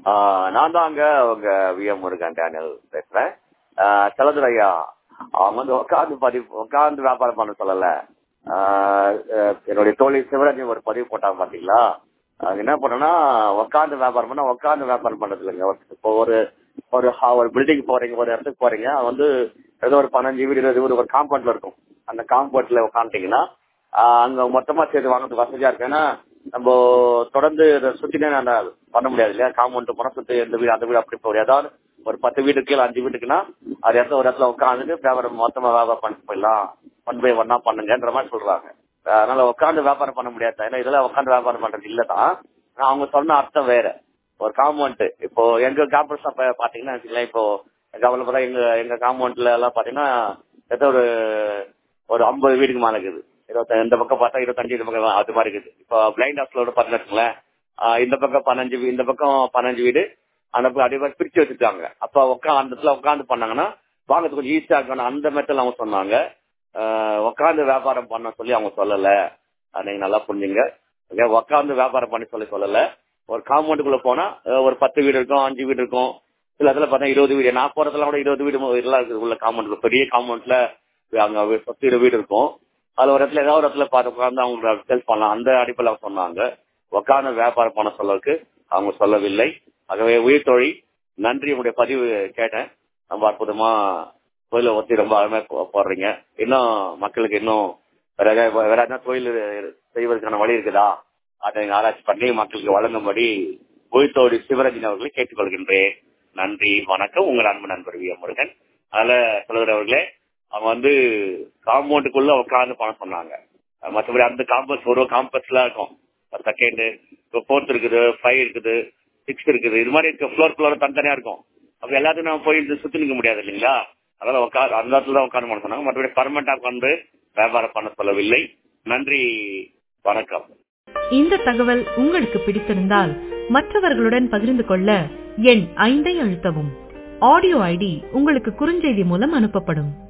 ஆஹ் நான் தான் அங்க உங்க வி எம் முருகன் டேனியல் பேசுறேன் ஆஹ் செலதுரை ஐயா அவங்க வந்து உட்காந்து பதிவு உட்காந்து வியாபாரம் பண்ண சொல்லல ஆஹ் அஹ் என்னுடைய தோழி சிவராஜன் ஒரு பதிவு போட்டாங்க பாத்தீங்களா அது என்ன பண்ணனா உட்காந்து வியாபாரம் பண்ணா உட்காந்து வியாபாரம் பண்றது இல்லைங்க இப்போ ஒரு ஒரு ஹா- ஒரு பில்டிங் போறீங்க ஒரு இடத்துக்கு போறீங்க அது வந்து ஏதோ ஒரு பதினஞ்சு வீடு இருபது வீடு ஒரு காம்பவுண்ட்ல இருக்கும் அந்த காம்பவுண்ட்ல உட்காந்துட்டீங்கன்னா அங்க மொத்தமா சேர்த்து வாங்குறதுக்கு வசதியா இருக்கு ஏன்னா நம்ம தொடர்ந்து இதை சுத்தினே நான் பண்ண முடியாது இல்லையா காம்பவுண்ட் போனா சுத்தி இந்த வீடு அந்த வீடு அப்படி போய் ஏதாவது ஒரு பத்து வீட்டுக்கு இல்லை அஞ்சு வீட்டுக்குன்னா அது இடத்துல ஒரு இடத்துல உட்காந்துட்டு வியாபாரம் மொத்தமா வியாபாரம் பண்ணிட்டு போயிடலாம் ஒன் பை ஒன்னா பண்ணுங்கன்ற மாதிரி சொல்றாங்க அதனால உட்காந்து வியாபாரம் பண்ண முடியாது ஏன்னா இதெல்லாம் உட்காந்து வியாபாரம் பண்றது இல்லதான் ஆனா அவங்க சொன்ன அர்த்தம் வேற ஒரு காம்பவுண்ட் இப்போ எங்க கேம்பஸ் பாத்தீங்கன்னா வச்சுக்கங்களேன் இப்போ கவலைப்பட எங்க எங்க காம்பவுண்ட்ல எல்லாம் பாத்தீங்கன்னா ஏதோ ஒரு ஒரு ஐம்பது வீடுக்கு மேல இருக்குது இருபத்தி இந்த பக்கம் பார்த்தா இருபத்தஞ்சு இந்த பக்கம் அது மாதிரி இருக்குது இப்போ பிளைண்ட் ஹவுஸ்லோட பார்த்தீங்கன்னா வச்சுக்கோங்களேன், ஆஹ் இந்த பக்கம் பதினஞ்சு வீ- இந்த பக்கம் பதினஞ்சு வீடு அந்த பக்கம் அதே மாதிரி பிரிச்சு வச்சுட்டாங்க அப்ப உட்கா அந்த இடத்துல உட்காந்து பண்ணாங்கன்னா வாங்குறது கொஞ்சம் ஈஸியா இருக்கணும் அந்த மெத்தட்ல அவங்க சொன்னாங்க ஆஹ் உட்காந்து வியாபாரம் பண்ண சொல்லி அவங்க சொல்லல அதை நீங்க நல்லா புரிஞ்சுங்க ஓகே, உட்காந்து வியாபாரம் பண்ணி சொல்லி சொல்லல ஒரு காம்பவுண்டுக்குள்ள போனா அஹ் ஒரு பத்து வீடு இருக்கும் அஞ்சு வீடு இருக்கும் சில இடத்துல பார்த்தா இருபது வீடு நான் போறதுல கூட இருபது வீடு மு- எல்லாம் இருக்குது உள்ள காம்பவுண்ட்ல பெரிய காம்பவுண்ட்ல அங்க வீ- பத்து இருபது வீடு இருக்கும் அதுல ஒரு இடத்துல ஏதாவது ஒரு இடத்துல பார்த்து உட்காந்து அவங்க செல் பண்ணலாம் அந்த அடிப்படையில் அவங்க சொன்னாங்க உட்காந்து வியாபாரம் பண்ண சொல்லக்கு அவங்க சொல்லவில்லை ஆகவே உயிர் தொழில் நன்றி உங்களுடைய பதிவு கேட்டேன் ரொம்ப அற்புதமா தொழிலை ஒத்தி ரொம்ப அருமையா போ- போடுறீங்க இன்னும் மக்களுக்கு இன்னும் வேற ஏதாவது வேற எதனா தொழில் செய்வதற்கான வழி இருக்குதா அதை நீங்க ஆராய்ச்சி பண்ணி மக்களுக்கு வழங்கும்படி உயிர்த்தோடி சிவரஞ்சன் அவர்களை கேட்டுக்கொள்கின்றேன் நன்றி வணக்கம் உங்கள் அன்பு நண்பர் வி எம் முருகன் அதனால சொல்லுகிற அவர்களே அவங்க வந்து காம்பவுண்டுக்குள்ள உட்கார்ந்து பண்ண சொன்னாங்க அஹ் மற்றபடி அந்த காம்பஸ் ஒரு காம்பஸ்ல இருக்கும் செகண்ட் இப்போ ஃபோர்த் இருக்குது ஃபைவ் இருக்குது சிக்ஸ் இருக்குது இது மாதிரி இருக்க ஃப்ளோர் ஃப்ளோர் தனித்தனியா இருக்கும் அப்ப எல்லாத்தையும் நம்ம போய் இது சுத்தி நிக்க முடியாது இல்லைங்களா அதனால உட்கார் அந்த இடத்துல தான் உட்காந்து பண்ண சொன்னாங்க மற்றபடி பர்மனண்டா உட்காந்து வியாபாரம் பண்ண சொல்லவில்லை நன்றி வணக்கம் இந்த தகவல் உங்களுக்கு பிடித்திருந்தால் மற்றவர்களுடன் பகிர்ந்து கொள்ள எண் ஐந்தை அழுத்தவும் ஆடியோ ஐடி உங்களுக்கு குறுஞ்செய்தி மூலம் அனுப்பப்படும்